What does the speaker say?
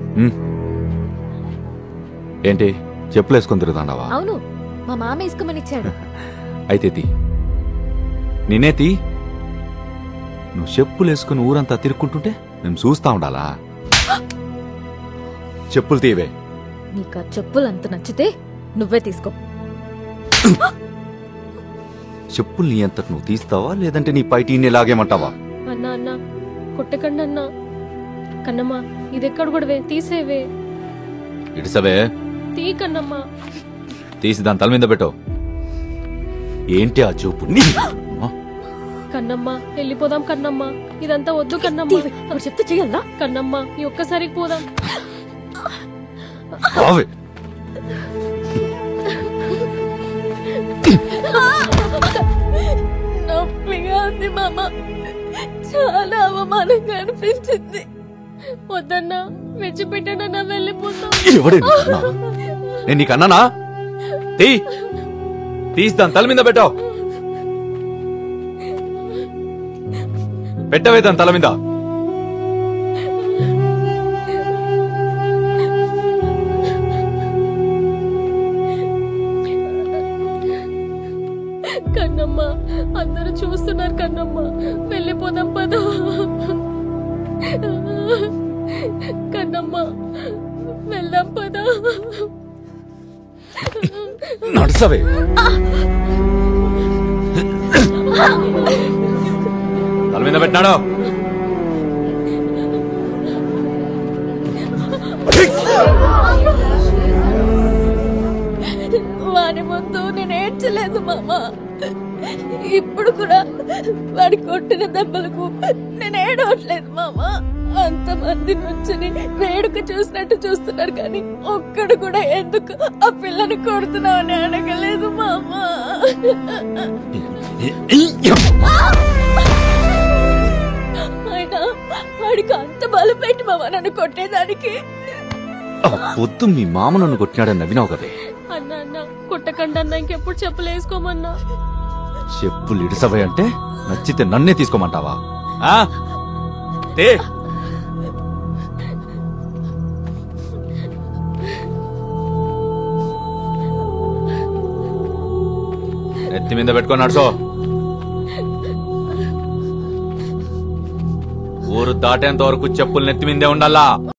ఉమ్. ఏంటి చెప్పులు వేసుకొని తిరుగుతాండావా అవును మా మామ వేసుకోమని ఇచ్చాడు అయితే తీ నేనే తీ నువ్వు చెప్పులు వేసుకుని ఊరంతా తిరుక్కుంటుంటే మేము చూస్తా ఉండాలా చెప్పులు తీవే నీకు ఆ చెప్పులు అంత నచ్చితే నువ్వే తీసుకో చెప్పులు నీ అంతకు నువ్వు తీస్తావా లేదంటే నీ పైటి ఇన్ని లాగేమంటావా అన్న అన్న కొట్టకండి అన్న కన్నమ్మ ఇది ఎక్కడ కూడా తీసేవే ఇడిసవే తీ కన్నమ్మ తీసి దాని తల మీద పెట్టు ఏంటి ఆ చూపు నీ కన్నమ్మ వెళ్ళిపోదాం కన్నమ్మ ఇదంతా వద్దు కన్నమ్మ తీవే. అక్కడ చెప్తే చెయ్యాలా కన్నమ్మ ఈ ఒక్కసారికి పోదాం రావే. నొప్పిగా ఉంది మామ చాలా అవమానంగా అనిపించింది వద్దన్నా విడిచిపెట్టాడన్నా వెళ్ళిపోతాం ఎవడే నీకు అన్నా? నేను నీకు అన్నానా తీ తీసి దాని తల మీద పెట్టావు పెట్టవే దాని తల మీద కన్నమ్మ అందరూ చూస్తున్నారు కన్నమ్మ వెళ్ళిపోదాం పద కన్నమ్మ వెళ్దాం పద నడుసవే తల మీద పెట్టినాడు వాడి ముందు నేను ఏడ్చలేదు మామ ఇప్పుడు కూడా వాడి కొట్టిన దెబ్బలకు నేను ఏడవట్లేదు మామ అంతమంది నుంచుని వేడుక చూసినట్టు చూస్తున్నారు కానీ ఒక్కడు కూడా ఎందుకు ఆ పిల్లని కొడుతున్నావు అని అడగలేదు మామ అయినా వాడికి అంత బలం పెట్టి మామ నన్ను కొట్టేదానికి ఆ పొద్దు మీ మామ నన్ను కొట్టినాడని నవ్వినావు కదే అన్న అన్న కొట్టకండి అన్న ఇంకెప్పుడు చెప్పులు వేసుకోమన్నా చెప్పులు ఇడిసవే అంటే నచ్చితే నన్నే తీసుకోమంటావా ఆ? తే నెత్తి మీద పెట్టుకొని నడుచో ఊరు దాటేంత వరకు చెప్పులు నెత్తి మీదే ఉండాలా